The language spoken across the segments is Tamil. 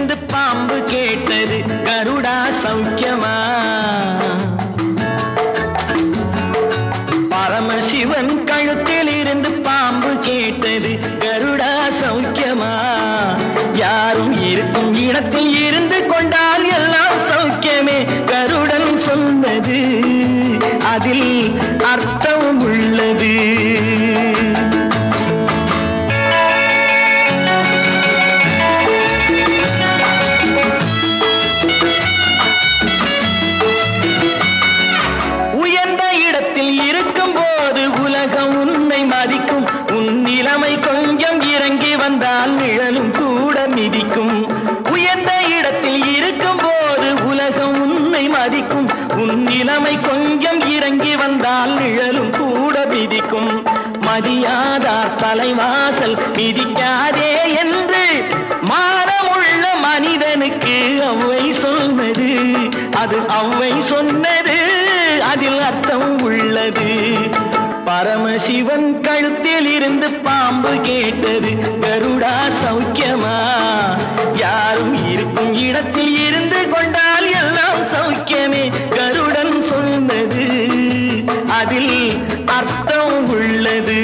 இருந்து பாம்பு கேட்டது கருடா சௌக்கியமா பரமசிவன் கழுத்தில் இருந்து பாம்பு கேட்டது கருடா சௌக்கியமா யாரும் இருக்கும் இடத்தில் இருந்து கொண்டால் எல்லாம் சௌக்கியமே கருடன் சொன்னது அதில் அர்த்தம் உள்ளது உயர்ந்த இடத்தில் இருக்கும் போது உலகம் உன்னை மதிக்கும் உன் நிலைமை கொஞ்சம் இறங்கி வந்தால் நிழலும் கூட மிதிக்கும் உயர்ந்த இடத்தில் இருக்கும் போது உலகம் உன்னை மதிக்கும் உன் நிலைமை கொஞ்சம் இறங்கி வந்தால் நிழலும் கூட மிதிக்கும் மதியாதார் தலைவாசல் மிதிக்காதே என்று மானமுள்ள மனிதனுக்கு அவ்வை சொன்னது அது அவ்வை சொன்னது அதில் அர்த்தம் உள்ளது பரமசிவன் கழுத்தில் இருந்து பாம்பு கேட்டது கருடா சௌக்கியமா யாரும் இருக்கும் இடத்தில் இருந்து கொண்டால் எல்லாம் சௌக்கியமே கருடன் சொன்னது அதில் அர்த்தம் உள்ளது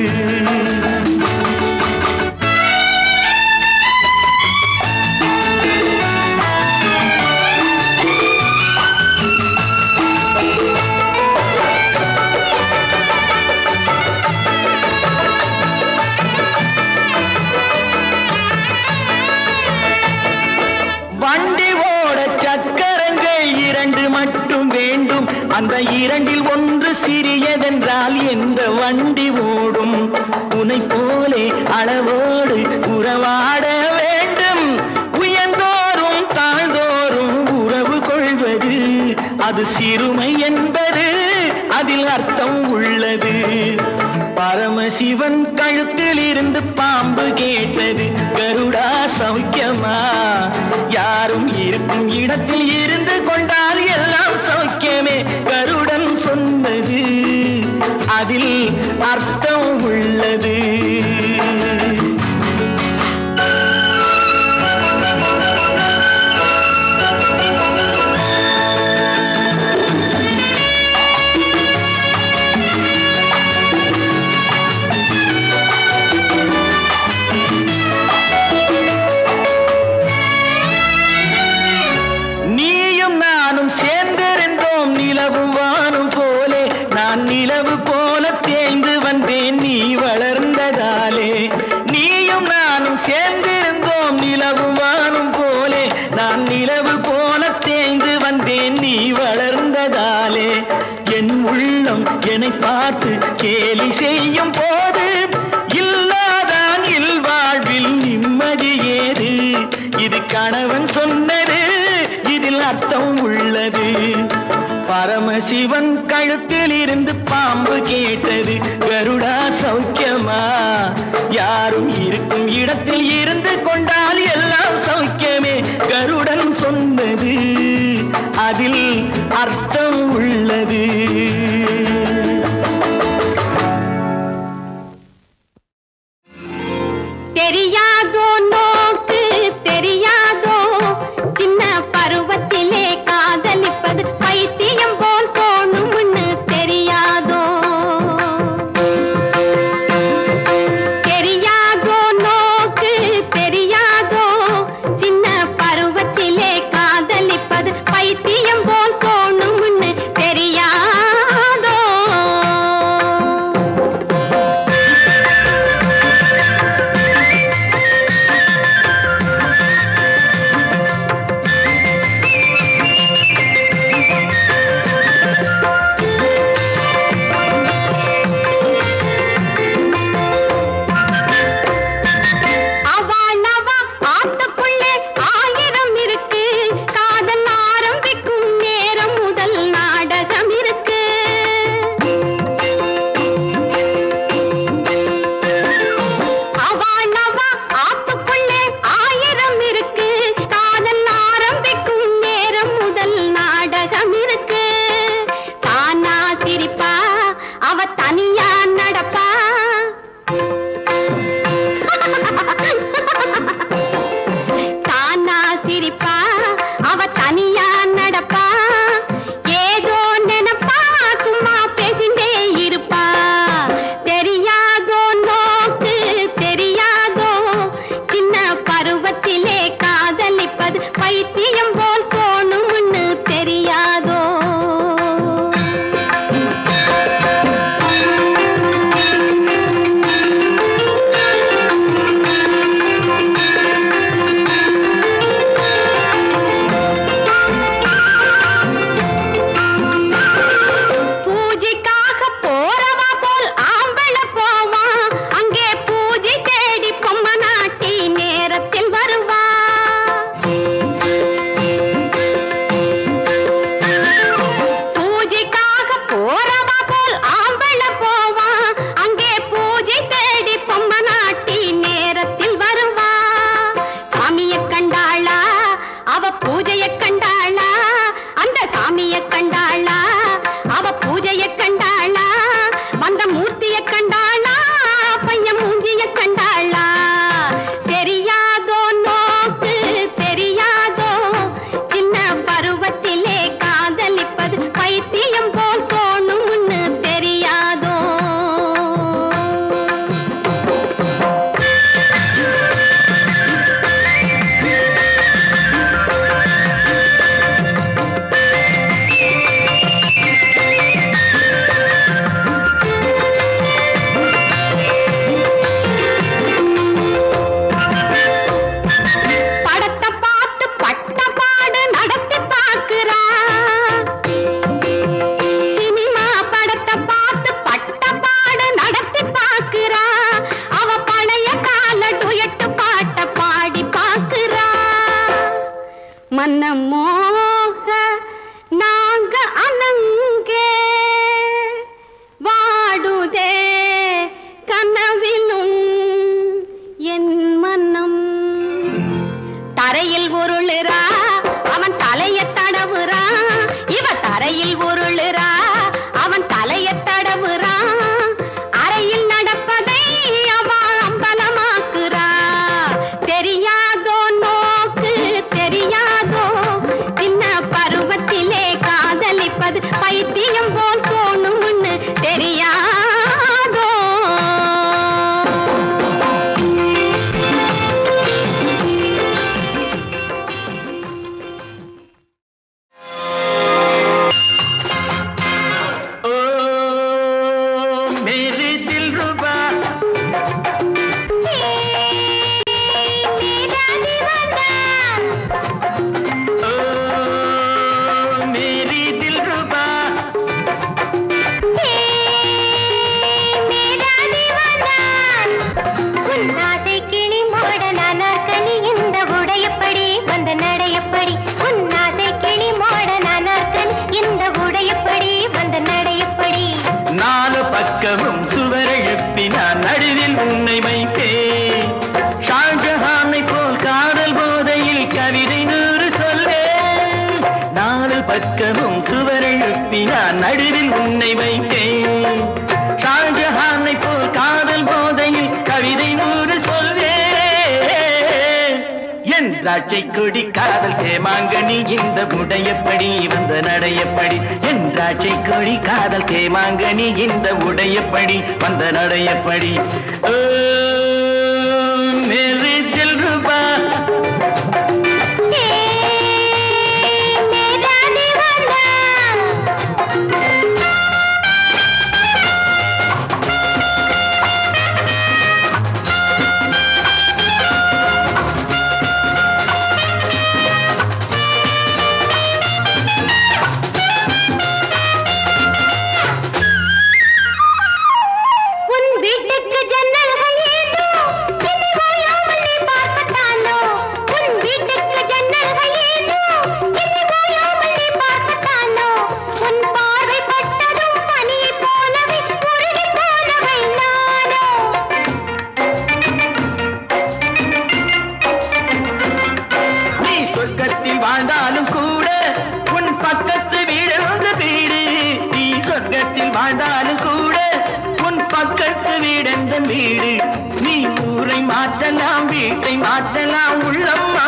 வண்டி ஓட சக்கரங்கள் இரண்டு மட்டும் வேண்டும் அந்த இரண்டில் ஒன்று சிறியதென்றால் எந்த வண்டி ஓடும் உனை போலே அளவோடு உறவாட வேண்டும் உயர்ந்தோறும் தாழ்ந்தோறும் உறவு கொள்வது அது சிறுமை என்பது அதில் அர்த்தம் உள்ளது பரமசிவன் கழுத்தில் இருந்து பாம்பு கேட்டது கருடா சௌக்கியமா யாரும் இருக்கும் இடத்தில் இருந்து கொண்டால் எல்லாம் சௌக்கியமே கருடன் சொன்னது அதில் அர்த்தம் உள்ளது நீயும் நானும் சேர்ந்திருந்தோம் நிலவும் வானும் போலே நான் நிலவு போல தேய்ந்து வந்தேன் நீ வளர்ந்ததாலே நீயும் நானும் சேர்ந்திருந்தோம் நிலவும் வானும் போலே நான் நிலவு போல தேய்ந்து வந்தேன் நீ வளர்ந்ததாலே என் உள்ளம் என்னை பார்த்து கேலி செய்யும் போது இல்லாதான் இல்வாழ்வில் நிம்மதி ஏது இது கணவன் சொன்னது இதில் அர்த்தம் உள்ளது பரமசிவன் கழுத்தில் இருந்து பாம்பு கேட்டது கருடா சௌக்கியமா யாரும் இருக்கும் இடத்தில் இருந்து கொண்டால் எல்லாம் சௌக்கியமே கருடன் சொன்னது அதில் அர்த்தம் உள்ளது தெரியாதோ நோக்கு தெரியாதோ சின்ன பருவத்திலே காதலிப்பது பைத்தியம் போல் தோணும்னு தெரியாதோ தெரியாதோ நோக்கு தெரியாதோ சின்ன பருவத்திலே காதலிப்பது பைத்தியம் போல் மனமோக நாங்க அனங்கே வாடுதே கனவிலும் என் மனம் தரையில் உருளுறா அவன் தலைய தடவுறா இவ தரையில் உருளுறா அவன் தலைய தடவுறா அறையில் நடப்பதை அவ அம்பலமாக்குறா தெரியாதோ நோக்கு தெரியாதோ சின்ன பருவத்திலே காதலிப்பது பைத்தியம் போல் தோணும்னு தெரியாதோ ओ मेरे दिल रुबा ओ मेरी दिल रुबा உன்னாசை கிளி மோடனான கனி இந்த உடையப்படி வந்த நடையப்படி உன்னாசை கிளி மோடனான கனி இந்த உடையப்படி வந்த நடையப்படி நாலு பக்கமும் சுவர் எழுப்பி நான் நடுவில் உன்னை வைப்பேன் ஷாஜஹானை போல் காதல் போதையில் கவிதை நூறு சொல்வேன் நாலு பக்கமும் சுவர் எழுப்பி நான் நடுவில் உன்னை வைப்பேன் ஷாஜஹானை போல் காதல் போதையில் கவிதை நூறு சொல்வேன் என் திராட்சை கொடி காதல் தேமாங்கனி இந்த உடையப்படி வந்த நடையப்படி என் திராட்சை கொடி காதல் தேமாங்கனி இந்த உடையப்படி வந்த நடையப்படி ஓ, மேரே தில் ரூபா மேரா தீவானா உன் வீட்டுக்கு ஜன்னல்கள் ஏதோ என்னை ஓயாமல் நீ பார்க்கத்தானோ உன் வீட்டுக்கு ஜன்னல்கள் ஏதோ என்னை ஓயாமல் நீ பார்க்கத்தானோ உன் பார்வை பட்டதும் பனியைப் போலவே உருகிப் போனவள் நானோ நீ சொர்க்கத்தில் வாழ்ந்தாலும் கூட உன் பக்கத்து வீடு உங்க வீடு நீ சொர்க்கத்தில் வாழ்ந்தாலும் கூட உன் பக்கத்து வீடு எந்த வீடு நீ ஊரை மாற்றலாம் வீட்டை மாற்றலாம் உள்ளம்